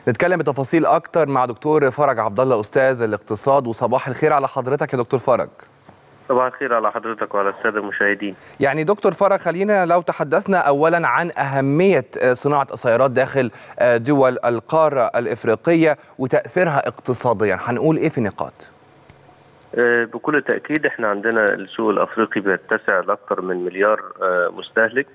نتكلم بتفاصيل اكتر مع دكتور فرج عبد الله استاذ الاقتصاد وصباح الخير على حضرتك يا دكتور فرج صباح الخير على حضرتك وعلى الساده المشاهدين يعني دكتور فرج خلينا لو تحدثنا اولا عن اهميه صناعه السيارات داخل دول القاره الافريقيه وتاثيرها اقتصاديا هنقول ايه في نقاط بكل تأكيد احنا عندنا السوق الأفريقي بيتسع لأكثر من مليار مستهلك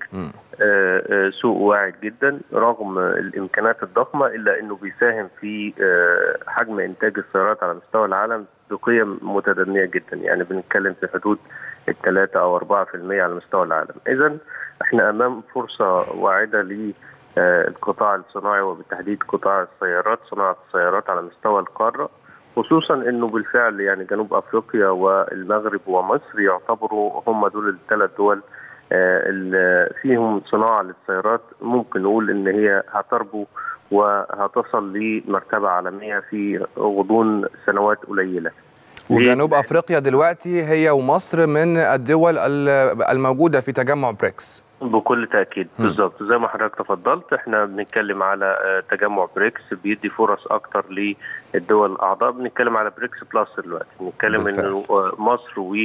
سوق واعد جدا رغم الإمكانات الضخمة إلا أنه بيساهم في حجم إنتاج السيارات على مستوى العالم بقيم متدنية جدا يعني بنتكلم في حدود الثلاثة أو 4% على مستوى العالم إذا احنا أمام فرصة واعدة للقطاع الصناعي وبالتحديد قطاع السيارات صناعة السيارات على مستوى القارة خصوصا انه بالفعل يعني جنوب افريقيا والمغرب ومصر يعتبروا هم دول الثلاث دول اللي فيهم صناعه للسيارات ممكن نقول ان هي هتربو وهتصل لمرتبه عالميه في غضون سنوات قليله. وجنوب افريقيا دلوقتي هي ومصر من الدول الموجوده في تجمع بريكس. بكل تاكيد بالظبط زي ما حضرتك تفضلت احنا بنتكلم على تجمع بريكس بيدي فرص اكتر للدول الاعضاء بنتكلم على بريكس بلس دلوقتي بنتكلم انه مصر و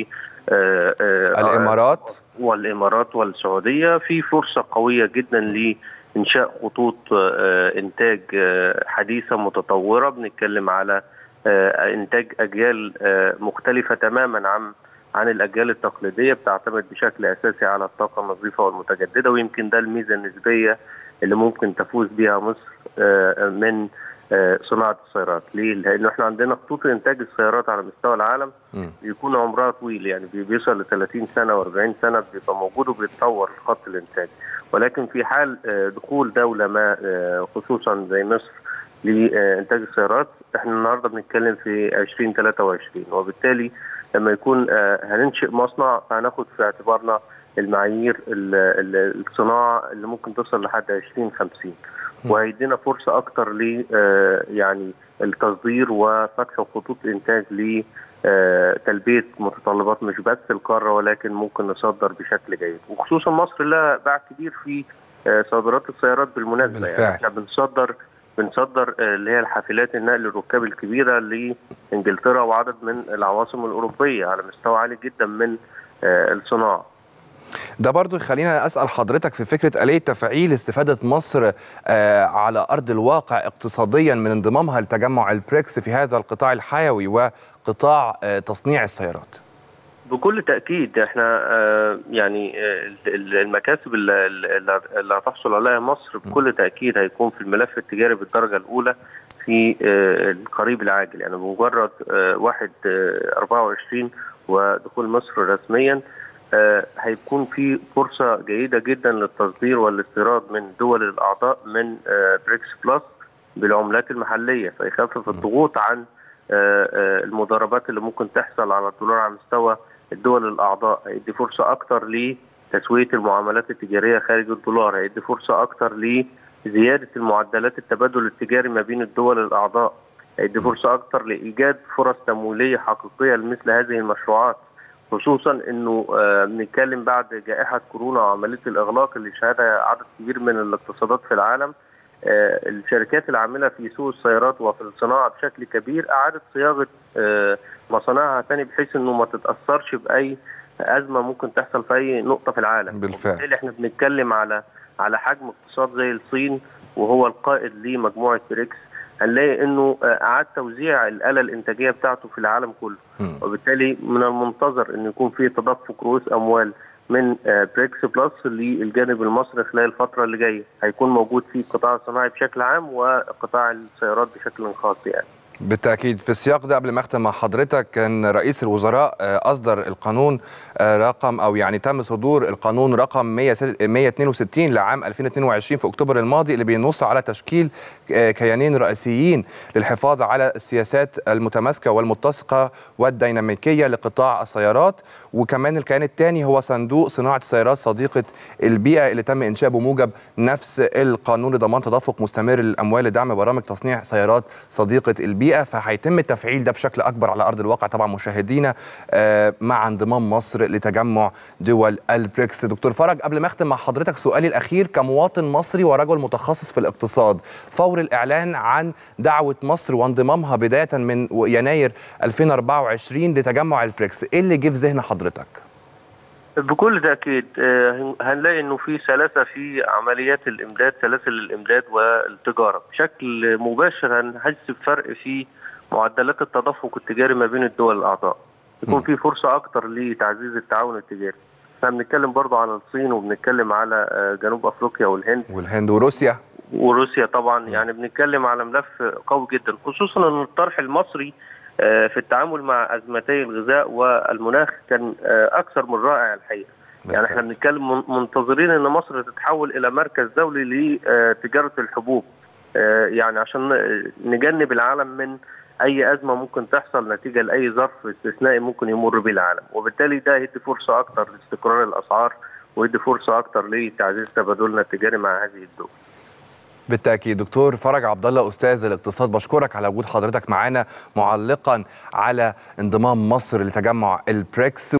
الامارات والامارات والسعوديه في فرصه قويه جدا لانشاء خطوط انتاج حديثه متطوره بنتكلم على انتاج اجيال مختلفه تماما عن عن الاجيال التقليديه بتعتمد بشكل اساسي على الطاقه النظيفه والمتجدده ويمكن ده الميزه النسبيه اللي ممكن تفوز بها مصر من صناعه السيارات، ليه؟ لانه احنا عندنا خطوط انتاج السيارات على مستوى العالم بيكون عمرها طويل يعني بيوصل ل 30 سنه و40 سنه بيبقى موجود وبيتطور خط الانتاج، ولكن في حال دخول دوله ما خصوصا زي مصر لانتاج السيارات احنا النهارده بنتكلم في 2023 وبالتالي لما يكون هننشئ مصنع هناخد في اعتبارنا المعايير الصناعه اللي ممكن توصل لحد 2050 وهيدينا فرصه اكتر ل يعني التصدير وفتح خطوط انتاج ل تلبيه متطلبات مش بس القاره ولكن ممكن نصدر بشكل جيد وخصوصا مصر لها باع كبير في صادرات السيارات بالمناسبه بالفعل. يعني احنا بنصدر بنصدر اللي هي الحافلات النقل الركاب الكبيره لانجلترا وعدد من العواصم الاوروبيه على مستوى عالي جدا من الصناعه. ده برضو يخلينا اسال حضرتك في فكره اليه تفعيل استفاده مصر على ارض الواقع اقتصاديا من انضمامها لتجمع البريكس في هذا القطاع الحيوي وقطاع تصنيع السيارات. بكل تاكيد احنا يعني المكاسب اللي هتحصل عليها مصر بكل تاكيد هيكون في الملف التجاري بالدرجه الاولى في القريب العاجل يعني بمجرد 1 24 ودخول مصر رسميا هيكون في فرصه جيده جدا للتصدير والاستيراد من دول الاعضاء من بريكس بلس بالعملات المحليه فيخفف الضغوط عن المضاربات اللي ممكن تحصل على الدولار على مستوى الدول الاعضاء هيدي فرصه اكتر لتسويه المعاملات التجاريه خارج الدولار هيدي فرصه اكتر لزياده المعدلات التبادل التجاري ما بين الدول الاعضاء هيدي فرصه اكتر لايجاد فرص تمويليه حقيقيه لمثل هذه المشروعات خصوصا انه بنتكلم بعد جائحه كورونا وعمليه الاغلاق اللي شهدها عدد كبير من الاقتصادات في العالم الشركات العامله في سوق السيارات وفي الصناعه بشكل كبير اعادت صياغه مصانعها تاني بحيث انه ما تتاثرش باي ازمه ممكن تحصل في اي نقطه في العالم بالفعل وبالتالي احنا بنتكلم على على حجم اقتصاد زي الصين وهو القائد لمجموعه بريكس هنلاقي انه اعاد توزيع الاله الانتاجيه بتاعته في العالم كله م. وبالتالي من المنتظر ان يكون في تدفق رؤوس اموال من بريكس بلس للجانب المصري خلال الفتره اللي جايه هيكون موجود في القطاع الصناعي بشكل عام وقطاع السيارات بشكل خاص يعني بالتاكيد في السياق ده قبل ما اختم مع حضرتك كان رئيس الوزراء اصدر القانون رقم او يعني تم صدور القانون رقم 162 لعام 2022 في اكتوبر الماضي اللي بينص على تشكيل كيانين رئيسيين للحفاظ على السياسات المتماسكه والمتسقه والديناميكيه لقطاع السيارات وكمان الكيان الثاني هو صندوق صناعه السيارات صديقه البيئه اللي تم انشاؤه بموجب نفس القانون لضمان تدفق مستمر للاموال لدعم برامج تصنيع سيارات صديقه البيئه البيئه فهيتم تفعيل ده بشكل اكبر على ارض الواقع طبعا مشاهدينا مع انضمام مصر لتجمع دول البريكس دكتور فرج قبل ما اختم مع حضرتك سؤالي الاخير كمواطن مصري ورجل متخصص في الاقتصاد فور الاعلان عن دعوه مصر وانضمامها بدايه من يناير 2024 لتجمع البريكس ايه اللي جه في ذهن حضرتك بكل تاكيد هنلاقي انه في سلاسه في عمليات الامداد سلاسل الامداد والتجاره بشكل مباشر هنحس بفرق في معدلات التدفق التجاري ما بين الدول الاعضاء يكون في فرصه اكتر لتعزيز التعاون التجاري احنا بنتكلم برضه على الصين وبنتكلم على جنوب افريقيا والهند والهند وروسيا وروسيا طبعا يعني بنتكلم على ملف قوي جدا خصوصا ان الطرح المصري في التعامل مع ازمتي الغذاء والمناخ كان اكثر من رائع الحقيقه يعني احنا بنتكلم منتظرين ان مصر تتحول الى مركز دولي لتجاره الحبوب يعني عشان نجنب العالم من اي ازمه ممكن تحصل نتيجه لاي ظرف استثنائي ممكن يمر به العالم وبالتالي ده يدي فرصه اكثر لاستقرار الاسعار ويدي فرصه اكثر لتعزيز تبادلنا التجاري مع هذه الدول بالتاكيد دكتور فرج عبد الله استاذ الاقتصاد بشكرك على وجود حضرتك معانا معلقا على انضمام مصر لتجمع البريكس